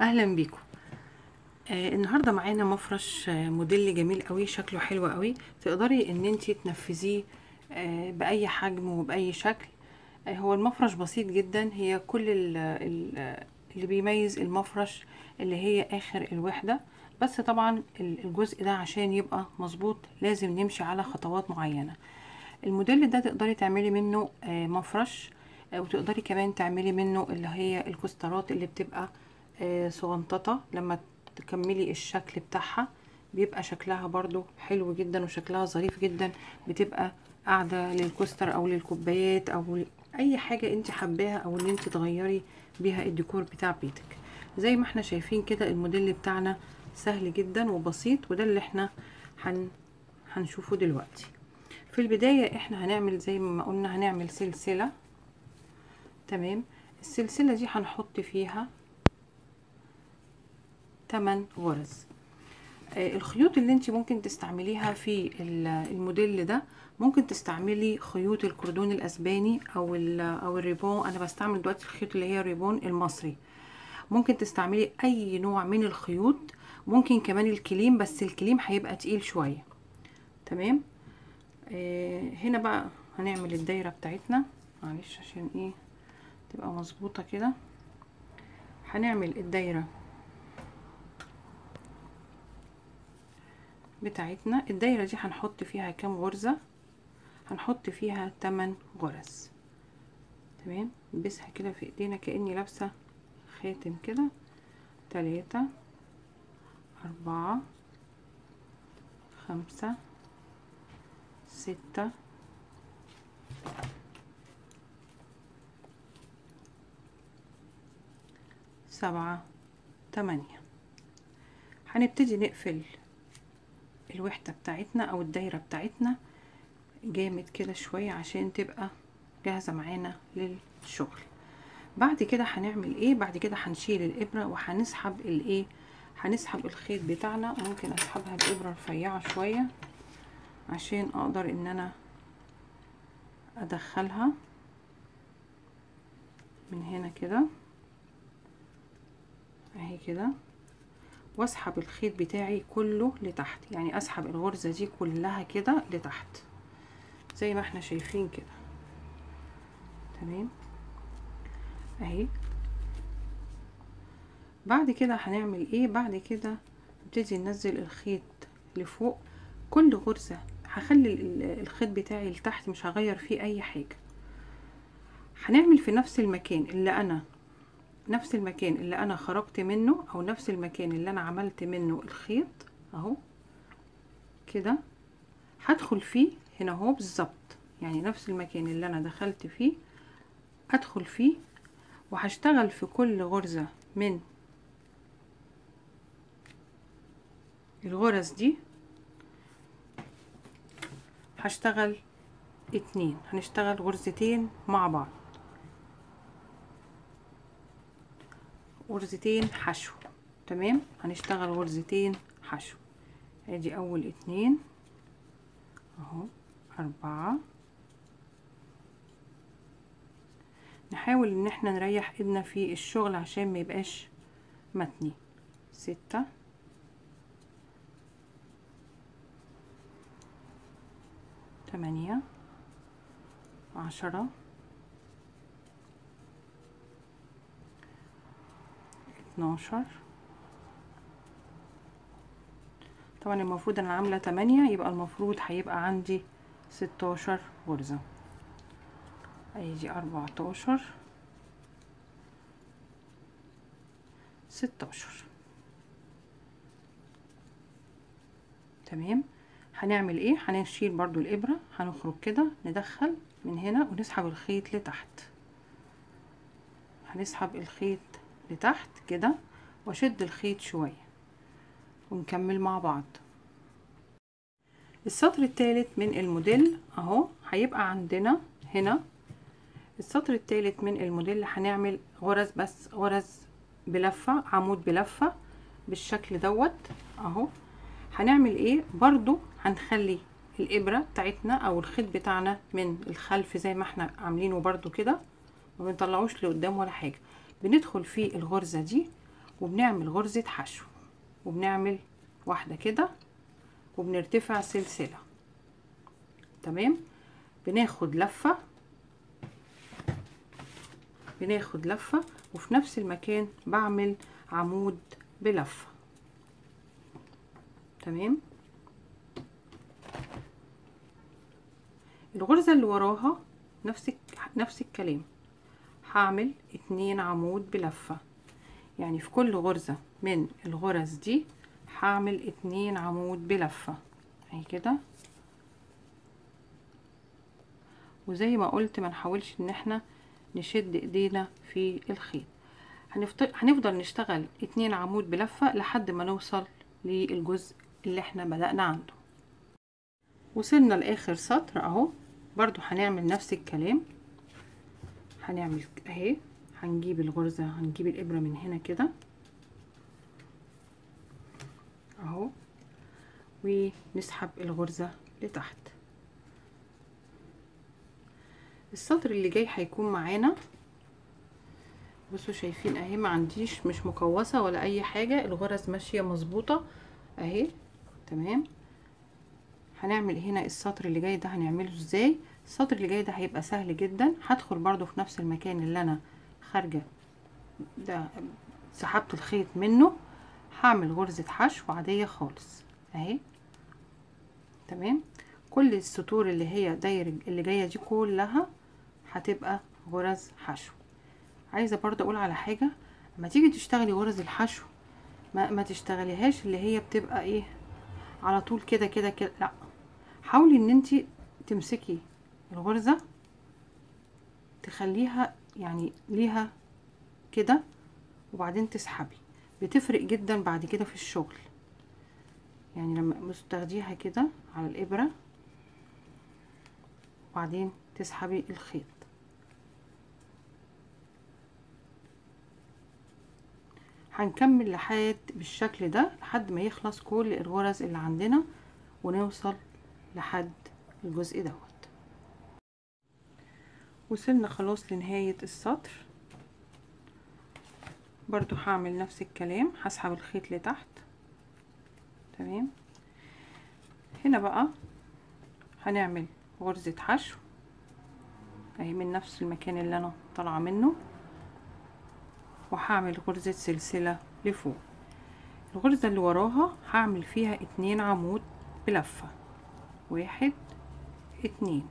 اهلا بيكم آه النهارده معانا مفرش آه موديل جميل قوي شكله حلو قوي تقدري ان انتي تنفذيه آه باي حجم وباي شكل آه هو المفرش بسيط جدا هي كل ال ال اللي بيميز المفرش اللي هي اخر الوحده بس طبعا الجزء ده عشان يبقى مظبوط لازم نمشي على خطوات معينه الموديل ده تقدري تعملي منه آه مفرش آه وتقدري كمان تعملي منه اللي هي الكوسترات اللي بتبقى آه صغنططة لما تكملي الشكل بتاعها بيبقى شكلها برضو حلو جدا وشكلها ظريف جدا بتبقى قاعدة للكوستر او للكوبايات او اي حاجة انت حباها او ان انت تغيري بيها الديكور بتاع بيتك زي ما احنا شايفين كده الموديل بتاعنا سهل جدا وبسيط وده اللي احنا هن هنشوفه دلوقتي في البداية احنا هنعمل زي ما قلنا هنعمل سلسلة تمام السلسلة دي هنحط فيها 8 غرز آه الخيوط اللي انت ممكن تستعمليها في الموديل ده ممكن تستعملي خيوط الكردون الاسباني او او الريبون انا بستعمل دلوقتي الخيوط اللي هي الريبون المصري ممكن تستعملي اي نوع من الخيوط ممكن كمان الكليم بس الكليم هيبقى تقيل شويه تمام آه هنا بقى هنعمل الدايره بتاعتنا معلش عشان ايه تبقى مظبوطه كده هنعمل الدايره بتاعتنا الدايرة دي هنحط فيها كام غرزة هنحط فيها 8 غرز تمام نلبسها كده في ايدينا كأني لابسة خاتم كده تلاتة أربعة خمسة ستة سبعة تمانية هنبتدي نقفل الوحدة بتاعتنا او الدايرة بتاعتنا جامد كده شوية عشان تبقى جاهزة معانا للشغل بعد كده هنعمل ايه بعد كده هنشيل الابرة وهنسحب الايه هنسحب الخيط بتاعنا ممكن اسحبها بابرة رفيعة شوية عشان اقدر ان انا ادخلها من هنا كده اهي كده واسحب الخيط بتاعي كله لتحت يعني اسحب الغرزة دي كلها كده لتحت زي ما احنا شايفين كده تمام اهي بعد كده هنعمل ايه بعد كده نبتدي ننزل الخيط لفوق كل غرزة هخلي الخيط بتاعي لتحت مش هغير فيه اي حاجة هنعمل في نفس المكان اللي انا نفس المكان اللي انا خرجت منه او نفس المكان اللي انا عملت منه الخيط اهو كده هدخل فيه هنا اهو بالظبط يعني نفس المكان اللي انا دخلت فيه ادخل فيه وهشتغل في كل غرزة من الغرز دي هشتغل اتنين هنشتغل غرزتين مع بعض غرزتين حشو تمام هنشتغل غرزتين حشو ادي اول اتنين اهو اربعة نحاول ان احنا نريح ايدنا في الشغل عشان ما يبقاش متني ستة تمانية عشرة اتناشر طبعا المفروض انا عامله تمانية يبقى المفروض هيبقى عندي ستاشر غرزه ادي اربعتاشر ستاشر تمام هنعمل ايه هنشيل برضو الابره هنخرج كده ندخل من هنا ونسحب الخيط لتحت هنسحب الخيط لتحت كده واشد الخيط شوية ونكمل مع بعض السطر الثالث من الموديل اهو هيبقى عندنا هنا السطر الثالث من الموديل هنعمل غرز بس غرز بلفة عمود بلفة بالشكل دوت اهو هنعمل ايه برضو هنخلي الابرة بتاعتنا او الخيط بتاعنا من الخلف زي ما احنا عاملينه برضو كده ما بنطلعوش لقدام ولا حاجة بندخل في الغرزة دي وبنعمل غرزة حشو وبنعمل واحدة كده وبنرتفع سلسلة تمام بناخد لفة بناخد لفة وفي نفس المكان بعمل عمود بلفة تمام الغرزة اللي وراها نفس نفس الكلام هعمل اتنين عمود بلفة يعني في كل غرزة من الغرز دي هعمل اتنين عمود بلفة اهي كده وزي ما قلت ما نحاولش ان احنا نشد ايدينا في الخيط هنفضل نشتغل اتنين عمود بلفة لحد ما نوصل للجزء اللي احنا بدأنا عنده وصلنا لاخر سطر اهو برضو هنعمل نفس الكلام هنعمل اهي هنجيب الغرزة هنجيب الابرة من هنا كده اهو ونسحب الغرزة لتحت السطر اللي جاي هيكون معانا بصوا شايفين اهي ما عنديش مش مقوسة ولا اي حاجة الغرز ماشية مظبوطة اهي تمام هنعمل هنا السطر اللي جاي ده هنعمله ازاي السطر اللي جاي ده هيبقى سهل جدا هدخل برضو في نفس المكان اللي انا خارجة ده سحبت الخيط منه هعمل غرزة حشو عادية خالص اهي تمام كل السطور اللي هي داير اللي جاية دي كلها هتبقى غرز حشو عايزة برضه اقول على حاجة لما تيجي تشتغلي غرز الحشو ما, ما تشتغليهاش اللي هي بتبقى ايه على طول كده كده كده لا حاولي ان انت تمسكي الغرزة تخليها يعني ليها كده وبعدين تسحبي بتفرق جدا بعد كده في الشغل يعني لما بص تاخديها كده على الابرة وبعدين تسحبي الخيط هنكمل لحد بالشكل ده لحد ما يخلص كل الغرز اللي عندنا ونوصل لحد الجزء دوت وصلنا خلاص لنهاية السطر برضو هعمل نفس الكلام هسحب الخيط لتحت تمام هنا بقى هنعمل غرزة حشو اهي من نفس المكان اللي انا طالعة منه وهعمل غرزة سلسلة لفوق الغرزة اللي وراها هعمل فيها اتنين عمود بلفة واحد اتنين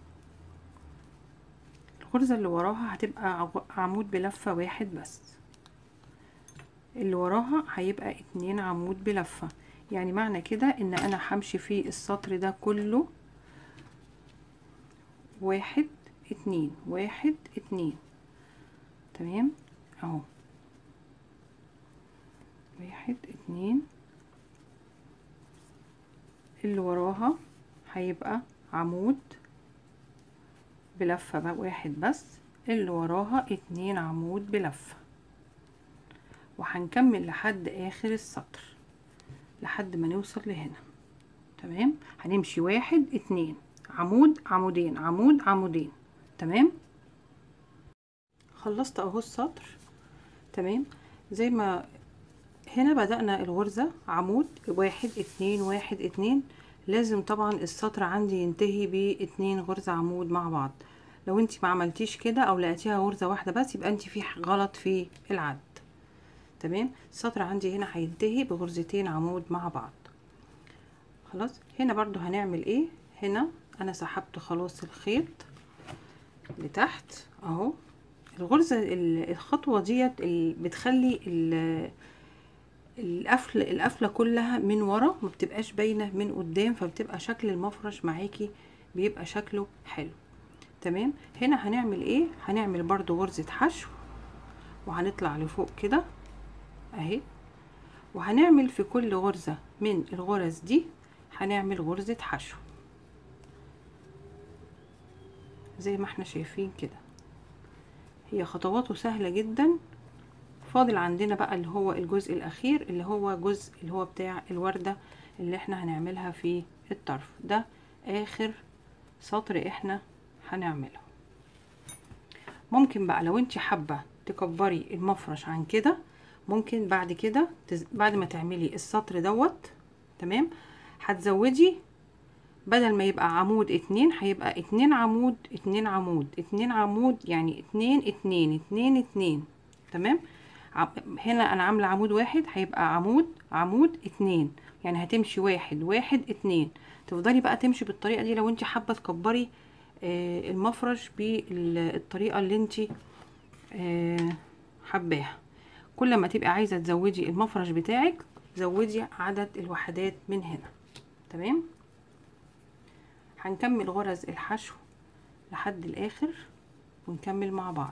الغرزة اللي وراها هتبقى عمود بلفة واحد بس اللي وراها هيبقى اتنين عمود بلفة يعني معنى كده ان انا همشي في السطر ده كله واحد اتنين واحد اتنين تمام اهو واحد اتنين اللي وراها هيبقى عمود بلفة بقى واحد بس اللي وراها اتنين عمود بلفة وهنكمل لحد اخر السطر لحد ما نوصل لهنا تمام هنمشي واحد اتنين عمود عمودين عمود عمودين تمام خلصت اهو السطر تمام زي ما هنا بدأنا الغرزة عمود واحد اتنين واحد اتنين لازم طبعا السطر عندي ينتهي باتنين غرزة عمود مع بعض لو انت ما عملتيش كده او لقيتيها غرزة واحدة بس يبقى انت في غلط في العد تمام السطر عندي هنا هينتهي بغرزتين عمود مع بعض خلاص هنا برضو هنعمل ايه هنا انا سحبت خلاص الخيط لتحت اهو الغرزة الخطوة ديت بتخلي القفل القفلة كلها من ورا ما بتبقاش باينة من قدام فبتبقى شكل المفرش معاكي بيبقى شكله حلو تمام هنا هنعمل ايه هنعمل برضو غرزة حشو وهنطلع لفوق كده اهي وهنعمل في كل غرزة من الغرز دي هنعمل غرزة حشو زي ما احنا شايفين كده هي خطواته سهلة جدا فاضل عندنا بقى اللي هو الجزء الاخير اللي هو جزء اللي هو بتاع الوردة اللي احنا هنعملها في الطرف ده اخر سطر احنا هنعمله ممكن بقى لو انت حابة تكبري المفرش عن كده ممكن بعد كده تز... بعد ما تعملي السطر دوت تمام هتزودي بدل ما يبقى عمود اتنين هيبقى اتنين عمود اتنين عمود اتنين عمود يعني اتنين اتنين اتنين اتنين تمام هنا انا عامله عمود واحد هيبقى عمود عمود اتنين يعني هتمشي واحد واحد اتنين تفضلي بقى تمشي بالطريقه دي لو انت حابه تكبري آه المفرش بالطريقه اللي انت آه حباها كل ما تبقي عايزه تزودي المفرش بتاعك زودي عدد الوحدات من هنا تمام هنكمل غرز الحشو لحد الاخر ونكمل مع بعض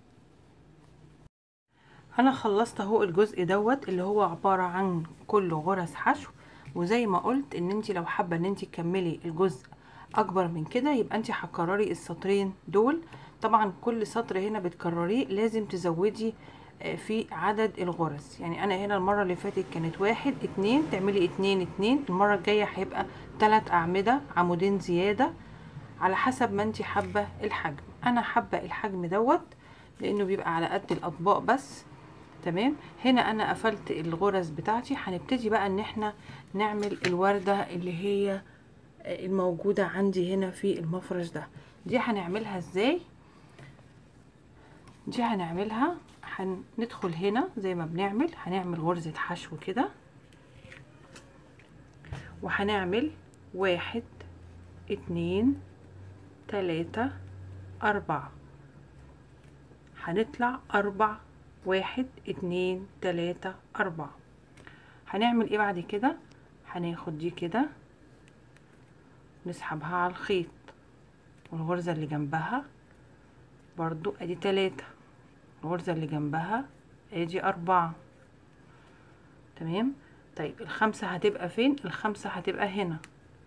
انا خلصت اهو الجزء دوت اللي هو عبارة عن كله غرز حشو وزي ما قلت ان انت لو حابة ان انت تكملي الجزء اكبر من كده يبقى انت هتكرري السطرين دول طبعا كل سطر هنا بتكرريه لازم تزودي في عدد الغرز يعني انا هنا المرة اللي فاتت كانت واحد اتنين تعملي اتنين اتنين المرة الجاية هيبقى تلات اعمدة عمودين زيادة على حسب ما انت حابة الحجم انا حابة الحجم دوت لانه بيبقى على قد الاطباق بس تمام هنا انا قفلت الغرز بتاعتي هنبتدي بقى ان احنا نعمل الوردة اللي هي الموجودة عندي هنا في المفرش ده دي هنعملها ازاي دي هنعملها هندخل هنا زي ما بنعمل هنعمل غرزة حشو كده وهنعمل واحد اتنين تلاتة اربعة هنطلع اربع واحد اتنين تلاتة اربعة هنعمل ايه بعد كده هناخد دي كده نسحبها على الخيط والغرزة اللي جنبها برضو ادي تلاتة الغرزة اللي جنبها ادي اربعة تمام طيب الخمسة هتبقى فين الخمسة هتبقى هنا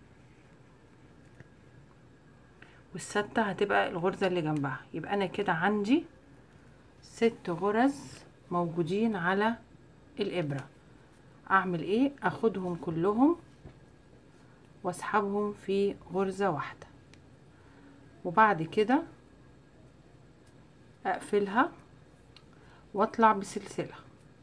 والستة هتبقى الغرزة اللي جنبها يبقى انا كده عندي ست غرز موجودين على الابرة اعمل ايه اخدهم كلهم واسحبهم في غرزة واحدة وبعد كده اقفلها واطلع بسلسلة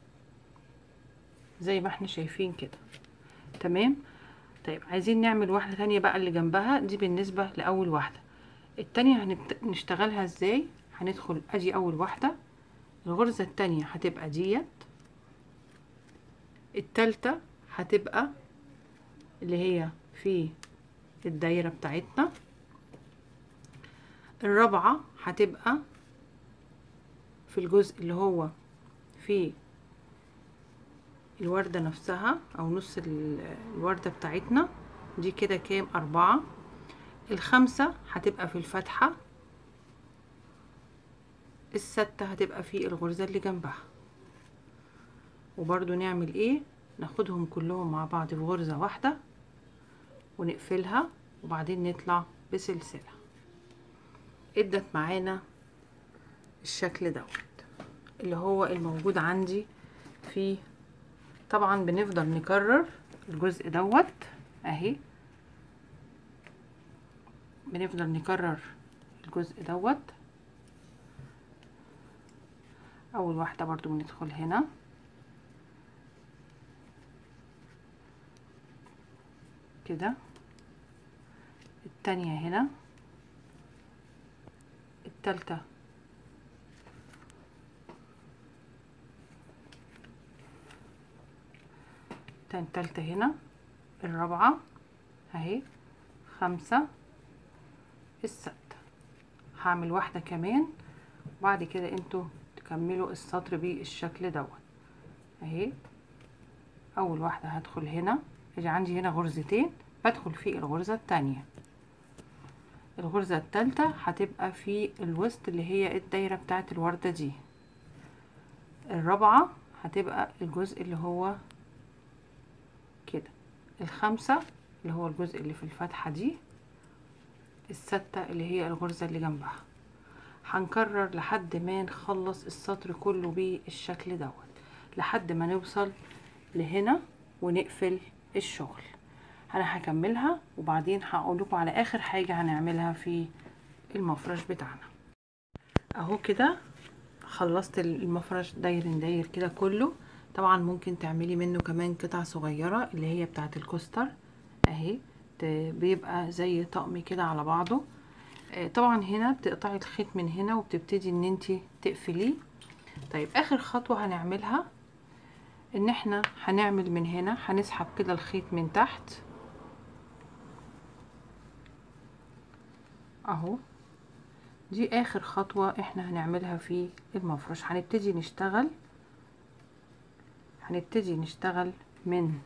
زي ما احنا شايفين كده تمام طيب عايزين نعمل واحدة تانية بقى اللي جنبها دي بالنسبة لأول واحدة التانية هنشتغلها ازاي هندخل ادي اول واحدة الغرزة التانية هتبقى ديت التالتة هتبقى اللي هي في الدايرة بتاعتنا الرابعة هتبقى في الجزء اللي هو في الوردة نفسها او نص الوردة بتاعتنا دي كده كام اربعة الخمسة هتبقى في الفتحة الستة هتبقى في الغرزة اللي جنبها وبرضو نعمل ايه ناخدهم كلهم مع بعض في غرزة واحدة ونقفلها وبعدين نطلع بسلسلة ادت معانا الشكل دوت اللي هو الموجود عندي في طبعا بنفضل نكرر الجزء دوت اهي بنفضل نكرر الجزء دوت اول واحده برضو بندخل هنا كده التانية هنا التالتة التالتة هنا الرابعة اهي خمسة الستة هعمل واحدة كمان وبعد كده انتوا تكملوا السطر بالشكل دوت اهي اول واحدة هدخل هنا اجي عندي هنا غرزتين بدخل في الغرزة التانية الغرزة التالتة هتبقى في الوسط اللي هي الدايرة بتاعت الوردة دي الرابعة هتبقى الجزء اللي هو كده الخامسة اللي هو الجزء اللي في الفتحة دي الستة اللي هي الغرزة اللي جنبها هنكرر لحد ما نخلص السطر كله بالشكل دوت لحد ما نوصل لهنا ونقفل الشغل انا هكملها وبعدين هقول لكم على اخر حاجه هنعملها في المفرش بتاعنا اهو كده خلصت المفرش داير داير كده كله طبعا ممكن تعملي منه كمان قطع صغيرة اللي هي بتاعة الكوستر اهي ت- بيبقى زي طقم كده على بعضه آه، طبعا هنا بتقطعي الخيط من هنا وبتبتدي ان انتي تقفليه طيب اخر خطوة هنعملها ان احنا هنعمل من هنا هنسحب كده الخيط من تحت اهو دي اخر خطوة احنا هنعملها في المفرش هنبتدي نشتغل هنبتدي نشتغل من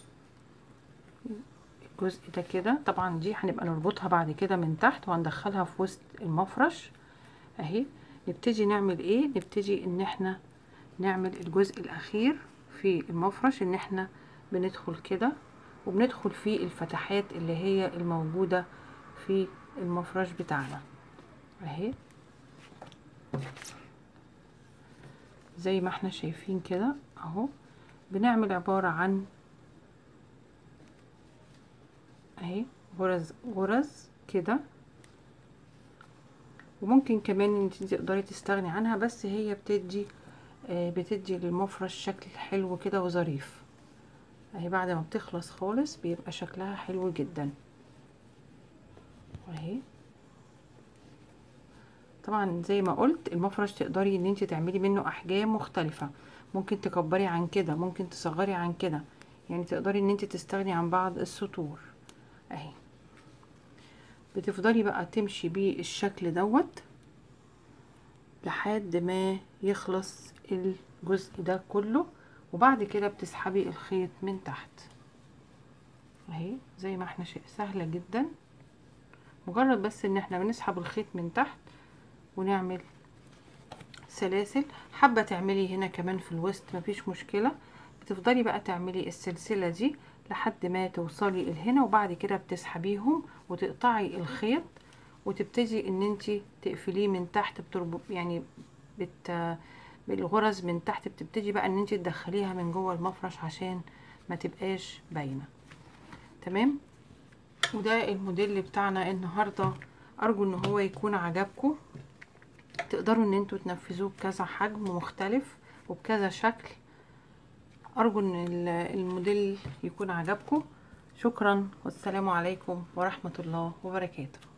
الجزء ده كده طبعا دي هنبقى نربطها بعد كده من تحت وهندخلها في وسط المفرش اهي نبتدي نعمل ايه نبتدي ان احنا نعمل الجزء الاخير في المفرش ان احنا بندخل كده وبندخل في الفتحات اللي هي الموجودة في المفرش بتاعنا اهي زي ما احنا شايفين كده اهو بنعمل عبارة عن اهي غرز غرز كده وممكن كمان انت تقدري تستغني عنها بس هي بتدي آه بتدي للمفرش شكل حلو كده وظريف اهي بعد ما بتخلص خالص بيبقى شكلها حلو جدا اهي طبعا زي ما قلت المفرش تقدري ان انت تعملي منه احجام مختلفة ممكن تكبري عن كده ممكن تصغري عن كده يعني تقدري ان انت تستغني عن بعض السطور اهي بتفضلي بقى تمشي بيه الشكل دوت لحد ما يخلص الجزء ده كله وبعد كده بتسحبي الخيط من تحت اهي زي ما احنا شايف سهلة جدا مجرد بس ان احنا بنسحب الخيط من تحت ونعمل سلاسل حابة تعملي هنا كمان في الوسط مفيش مشكلة بتفضلي بقى تعملي السلسلة دي لحد ما توصلي لهنا وبعد كده بتسحبيهم وتقطعي الخيط وتبتدي ان انتي تقفليه من تحت بتربط يعني بت بالغرز من تحت بتبتدي بقى ان انتي تدخليها من جوه المفرش عشان ما تبقاش باينه تمام وده الموديل بتاعنا النهارده ارجو ان هو يكون عجبكم تقدروا ان انتوا تنفذوه بكذا حجم مختلف وبكذا شكل ارجو ان الموديل يكون عجبكم شكرا والسلام عليكم ورحمه الله وبركاته